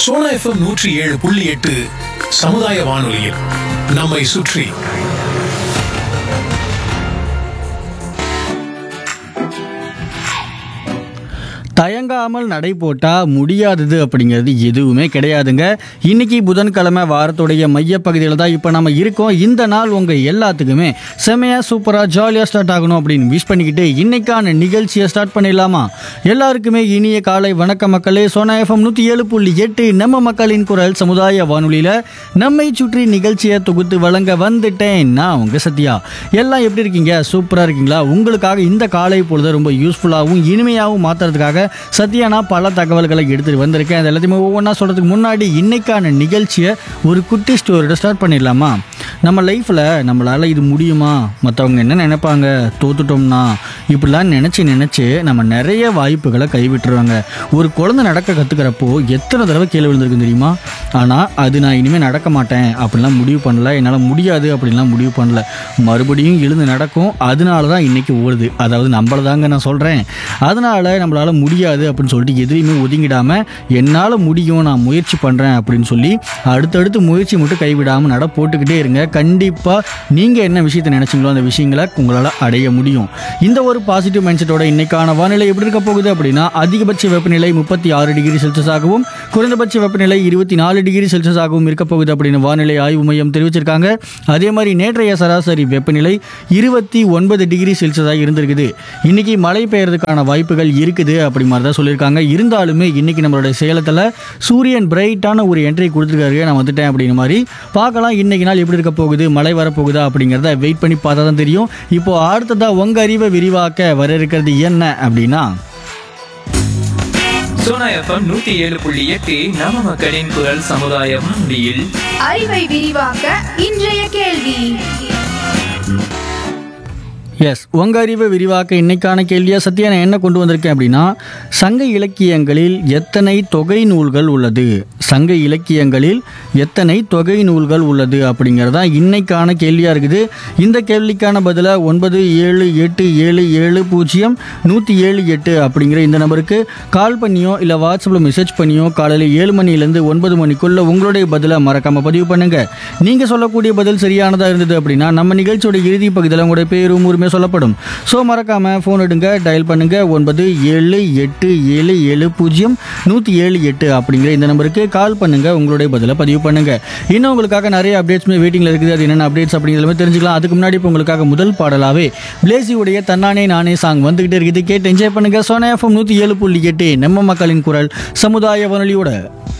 Sona FM நூற்றி ஏழு புள்ளி எட்டு சமுதாய வானொலியில் நம்மை சுற்றி தயங்காமல் நடை போட்டால் முடியாதது அப்படிங்கிறது எதுவுமே கிடையாதுங்க இன்னைக்கு புதன்கிழமை வாரத்துடைய மையப்பகுதியில் தான் இப்போ நம்ம இருக்கோம் இந்த நாள் உங்கள் எல்லாத்துக்குமே செமையாக சூப்பராக ஜாலியாக ஸ்டார்ட் ஆகணும் அப்படின்னு விஷ் பண்ணிக்கிட்டு இன்னைக்கான நிகழ்ச்சியை ஸ்டார்ட் பண்ணிடலாமா எல்லாருக்குமே இனிய காலை வணக்க மக்களே சோனா எஃப்எம் நூற்றி ஏழு புள்ளி எட்டு நம்ம மக்களின் குரல் சமுதாய வானொலியில் நம்மை சுற்றி நிகழ்ச்சியை தொகுத்து வழங்க வந்துட்டேன் நான் உங்கள் சத்யா எல்லாம் எப்படி இருக்கீங்க சூப்பராக இருக்கீங்களா உங்களுக்காக இந்த காலை பொழுது ரொம்ப யூஸ்ஃபுல்லாகவும் இனிமையாகவும் மாற்றுறதுக்காக சத்யா நான் பல தகவல்களை எடுத்துகிட்டு வந்திருக்கேன் அது எல்லாத்தையுமே ஒவ்வொன்றா சொல்கிறதுக்கு முன்னாடி இன்னைக்கான நிகழ்ச்சியை ஒரு குட்டி ஸ்டோரியோட ஸ்டார்ட் பண்ணிடலாமா நம்ம லைஃப்பில் நம்மளால் இது முடியுமா மற்றவங்க என்ன நினைப்பாங்க தோத்துட்டோம்னா இப்படிலாம் நினச்சி நினச்சி நம்ம நிறைய வாய்ப்புகளை கைவிட்டுருவாங்க ஒரு குழந்தை நடக்க கற்றுக்கிறப்போ எத்தனை தடவை கீழே விழுந்திருக்கு தெரியுமா ஆனால் அது நான் இனிமேல் நடக்க மாட்டேன் அப்படிலாம் முடிவு பண்ணல என்னால் முடியாது அப்படின்லாம் முடிவு பண்ணல மறுபடியும் எழுந்து நடக்கும் அதனால தான் இன்றைக்கி ஓடுது அதாவது நம்மள தாங்க நான் சொல்கிறேன் அதனால் நம்மளால் முடியாது அப்படின்னு சொல்லிட்டு எதுலையுமே ஒதுங்கிடாமல் என்னால் முடியும் நான் முயற்சி பண்ணுறேன் அப்படின்னு சொல்லி அடுத்தடுத்து முயற்சி மட்டும் கைவிடாமல் நட போட்டுக்கிட்டே இருங்க கண்டிப்பாக நீங்கள் என்ன விஷயத்தை நினச்சிங்களோ அந்த விஷயங்களை உங்களால் அடைய முடியும் இந்த ஒரு பாசிட்டிவ் மைண்ட் செட்டோட இன்னைக்கான வானிலை எப்படி இருக்க போகுது அப்படின்னா அதிகபட்ச வெப்பநிலை முப்பத்தி ஆறு டிகிரி செல்சியஸாகவும் குறைந்தபட்ச வெப்பநிலை இருபத்தி நாலு டிகிரி செல்சியஸாகவும் இருக்க போகுது அப்படின்னு வானிலை ஆய்வு மையம் தெரிவிச்சிருக்காங்க அதே மாதிரி நேற்றைய சராசரி வெப்பநிலை இருபத்தி ஒன்பது டிகிரி செல்சியஸாக இருந்திருக்குது இன்னைக்கு மழை பெய்யறதுக்கான வாய்ப்புகள் இருக்குது அப்படி மாதிரி தான் சொல்லியிருக்காங்க இருந்தாலுமே இன்னைக்கு நம்மளுடைய சேலத்தில் சூரியன் பிரைட்டான ஒரு என்ட்ரி கொடுத்துருக்காரு நான் வந்துட்டேன் அப்படிங்கிற மாதிரி பார்க்கலாம் இன்னைக்கு நாள் எப்படி இருக்க போகுது மழை வரப்போகுதா அப்படிங்கிறத வெயிட் பண்ணி பார்த்தா தான் தெரியும் இப்போ அடுத்ததா உங்க அறிவை விரிவாக்க வர இருக்கிறது என்ன அப்படின்னா சோனா எஃப்எம் நூத்தி ஏழு புள்ளி எட்டு நம்ம மக்களின் குரல் சமுதாய வானொலியில் அறிவை விரிவாக்க இன்றைய கேள்வி எஸ் உங்க அறிவை விரிவாக்க இன்னைக்கான கேள்வியா சத்யா நான் என்ன கொண்டு வந்திருக்கேன் அப்படின்னா சங்க இலக்கியங்களில் எத்தனை தொகை நூல்கள் உள்ளது சங்க இலக்கியங்களில் எத்தனை தொகை நூல்கள் உள்ளது அப்படிங்கிறது தான் இன்னைக்கான கேள்வியாக இருக்குது இந்த கேள்விக்கான பதிலை ஒன்பது ஏழு எட்டு ஏழு ஏழு பூஜ்ஜியம் நூற்றி ஏழு எட்டு அப்படிங்கிற இந்த நம்பருக்கு கால் பண்ணியோ இல்லை வாட்ஸ்அப்பில் மெசேஜ் பண்ணியோ காலையில் ஏழு மணிலேருந்து ஒன்பது மணிக்குள்ள உங்களுடைய பதிலை மறக்காமல் பதிவு பண்ணுங்க நீங்கள் சொல்லக்கூடிய பதில் சரியானதாக இருந்தது அப்படின்னா நம்ம நிகழ்ச்சியோட இறுதி பகுதியில் உங்களுடைய பேரும் உரிமை சொல்லப்படும் ஸோ மறக்காமல் ஃபோன் எடுங்க டயல் பண்ணுங்க ஒன்பது ஏழு எட்டு ஏழு ஏழு பூஜ்ஜியம் நூற்றி ஏழு எட்டு அப்படிங்கிற இந்த நம்பருக்கு கால் பண்ணுங்க உங்களுடைய பதிலை பதிவு பண்ணுங்க இன்னும் உங்களுக்காக நிறைய அப்டேட்ஸுமே வெயிட்டிங்கில் இருக்குது அது என்னென்ன அப்டேட்ஸ் அப்படிங்கிறத தெரிஞ்சுக்கலாம் அதுக்கு முன்னாடி இப்போ உங்களுக்காக முதல் பாடலாவே பிளேசியுடைய தன்னானே நானே சாங் வந்துகிட்டே இருக்குது கேட்டு என்ஜாய் பண்ணுங்க சோனா எஃப்எம் நூற்றி ஏழு புள்ளி எட்டு நம்ம மக்களின் குரல் சமுதாய வானொலியோட